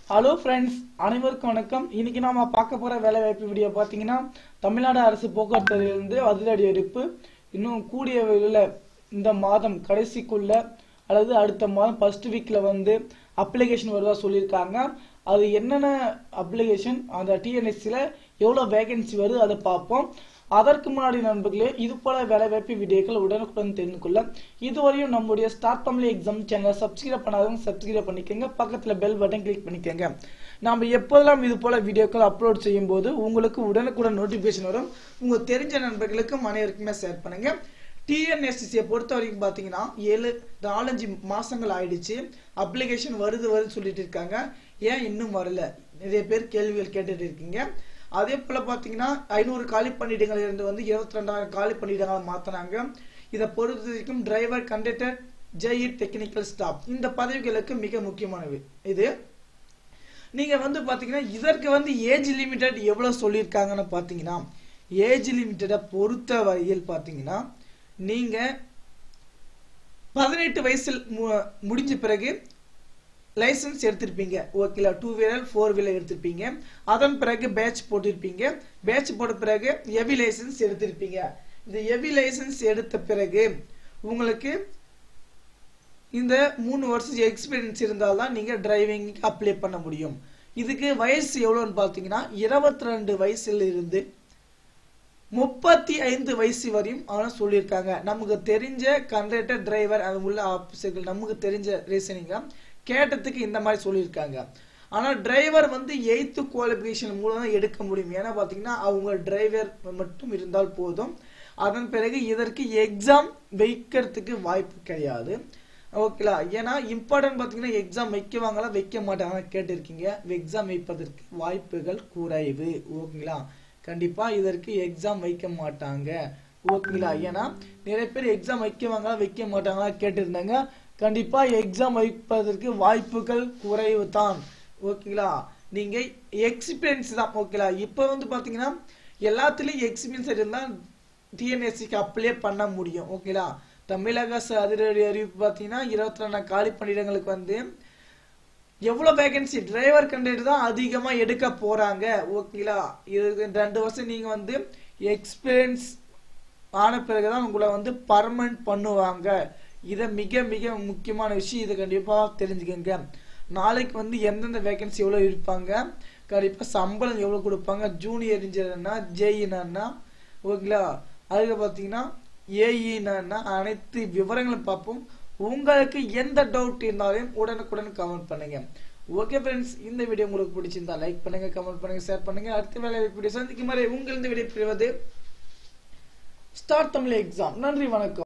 hello friends அனைவருக்கும் வணக்கம் இன்னைக்கு நாம பார்க்க போற வேலை வாய்ப்பு வீடியோ பாத்தீங்கன்னா தமிழ்நாடு அரசு போக்குவரத்திலிருந்து அதிரடி அறிவிப்பு இன்னும் கூடிய விரைவில் இந்த மாதம் கடைசிக்குள்ள அல்லது அடுத்த மாதம் ஃபர்ஸ்ட் வீக்ல வந்து அப்ளிகேஷன் வருவதா சொல்லியிருக்காங்க அது என்னென்ன அப்ளிகேஷன் அந்த டிஎன்எஸ்சியில் எவ்வளோ வேகன்சி வருது அதை பார்ப்போம் அதற்கு முன்னாடி நண்பர்களே இது போல வேலைவாய்ப்பு வீடியோக்கள் உடனுக்குடன் தெரிந்து கொள்ள இதுவரையும் நம்முடைய ஸ்டார்ட் தமிழ் எக்ஸாம் சேனலை சப்ஸ்கிரைப் பண்ணாதவங்க சப்ஸ்கிரைப் பண்ணிக்கோங்க பக்கத்தில் பெல் பட்டன் கிளிக் பண்ணிக்கோங்க நாம் எப்போதெல்லாம் இது போல வீடியோக்கள் அப்லோட் செய்யும் போது உங்களுக்கு உடனுக்குடன் நோட்டிஃபிகேஷன் வரும் உங்க தெரிஞ்ச நண்பர்களுக்கும் அனைவருக்குமே ஷேர் பண்ணுங்க டிஎன்எஸ்சியை பொறுத்த வரைக்கும் பார்த்தீங்கன்னா ஏழு நாலஞ்சு மாசங்கள் ஆயிடுச்சு அப்ளிகேஷன் வருது வருதுன்னு சொல்லிட்டு இருக்காங்க ஏன் இன்னும் வரல நிறைய பேர் கேள்விகள் கேட்டுட்டு இருக்கீங்க அதே போல பாத்தீங்கன்னா ஐநூறு காலி பணியிடங்கள் இருந்து வந்து இருபத்தி ரெண்டாயிரம் காலி பணியிடங்கள் மாத்தினாங்க இதை பொறுத்த வரைக்கும் driver conductor JE technical staff இந்த பதவிகளுக்கு மிக முக்கியமானது இது நீங்க வந்து பாத்தீங்கன்னா இதற்கு வந்து ஏஜ் லிமிடெட் எவ்வளவு சொல்லியிருக்காங்கன்னு பாத்தீங்கன்னா ஏஜ் லிமிட்டடை பொறுத்த வரையில் பாத்தீங்கன்னா நீங்க பதினெட்டு வயசில் மு- முடிஞ்ச பிறகு லைசன்ஸ் எடுத்திருப்பீங்க ஓகேலா டூ வீலர் ஃபோர் வீலர் எடுத்திருப்பீங்க அதன் பிறகு பேட்ச் போட்டிருப்பீங்க பேட்ச் போட்ட பிறகு ஹெவி லைசன்ஸ் எடுத்திருப்பீங்க இந்த ஹெவி லைசன்ஸ் எடுத்த பிறகு உங்களுக்கு இந்த மூணு வருஷம் எக்ஸ்பீரியன்ஸ் இருந்தால் தான் நீங்க டிரைவிங் அப்ளை பண்ண முடியும் இதுக்கு வயசு எவ்வளோன்னு பார்த்தீங்கன்னா இருபத்தி ரெண்டு வயசுல இருந்து முப்பத்தி ஐந்து வயசு வரையும் அவன சொல்லியிருக்காங்க நமக்கு தெரிஞ்ச கண்டக்டர் டிரைவர் அது உள்ள ஆபீசர்கள் நமக்கு தெரிஞ்ச ரீசனிங்க கேட்டதுக்கு இந்த மாதிரி சொல்லியிருக்காங்க ஆனா டிரைவர் வந்து எயித்து குவாலிஃபிகேஷன் மூலம் தான் எடுக்க முடியும் ஏன்னா பாத்தீங்கன்னா அவங்க டிரைவர் மட்டும் இருந்தால் போதும் அதன் பிறகு இதற்கு எக்ஸாம் வைக்கிறதுக்கு வாய்ப்பு கிடையாது ஓகேலா ஏன்னா இம்பார்ட்டன்ட் பார்த்தீங்கன்னா எக்ஸாம் வைக்குவாங்களா வைக்க மாட்டாங்களா கேட்டிருக்கீங்க எக்ஸாம் வைப்பதற்கு வாய்ப்புகள் குறைவு ஓகேங்களா கண்டிப்பா இதற்கு எக்ஸாம் வைக்க மாட்டாங்க ஓகேங்களா ஏன்னா நிறைய பேர் எக்ஸாம் வைக்குவாங்களா வைக்க மாட்டாங்களா கேட்டிருந்தாங்க கண்டிப்பா எக்ஸாம் வைப்பதற்கு வாய்ப்புகள் குறைவு தான் ஓகேங்களா நீங்க எக்ஸ்பீரியன்ஸ் தான் ஓகேங்களா இப்போ வந்து பாத்தீங்கன்னா எல்லாத்துலயும் எக்ஸ்பீரியன்ஸ் இருந்தா டிஎன்எஸ்சிக்கு அப்ளை பண்ண முடியும் ஓகேங்களா தமிழக அரசு அதிரடி அறிவிப்பு பார்த்தீங்கன்னா இருபத்தி ரெண்டு காலி பணியிடங்களுக்கு வந்து எவ்வளவு வேகன்சி டிரைவர் கண்டக்டர் தான் அதிகமா எடுக்க போறாங்க ஓகேங்களா இது ரெண்டு வருஷம் நீங்க வந்து எக்ஸ்பீரியன்ஸ் ஆன பிறகுதான் உங்களை வந்து பர்மனன்ட் பண்ணுவாங்க இதை மிக மிக முக்கியமான விஷயம் இதை கண்டிப்பா தெரிஞ்சுக்கங்க நாளைக்கு வந்து எந்தெந்த வேகன்சி எவ்வளவு இருப்பாங்க கண்டிப்பா சம்பளம் எவ்வளவு கொடுப்பாங்க ஜூனியர் இன்ஜினியர்னா ஜேஇனா ஓகேங்களா அதுக்கு பார்த்தீங்கன்னா ஏஇனா அனைத்து விவரங்களும் பார்ப்போம் உங்களுக்கு எந்த டவுட் இருந்தாலும் உடனுக்குடன் கமெண்ட் பண்ணுங்க ஓகே ஃப்ரெண்ட்ஸ் இந்த வீடியோ உங்களுக்கு பிடிச்சிருந்தா லைக் பண்ணுங்க கமெண்ட் பண்ணுங்க ஷேர் பண்ணுங்க அடுத்த வேலை வீடியோ சந்திக்கும் வரை உங்கள் இந்த வீடியோ பெறுவது ஸ்டார்ட் தமிழ் எக்ஸாம் நன்றி வணக்கம்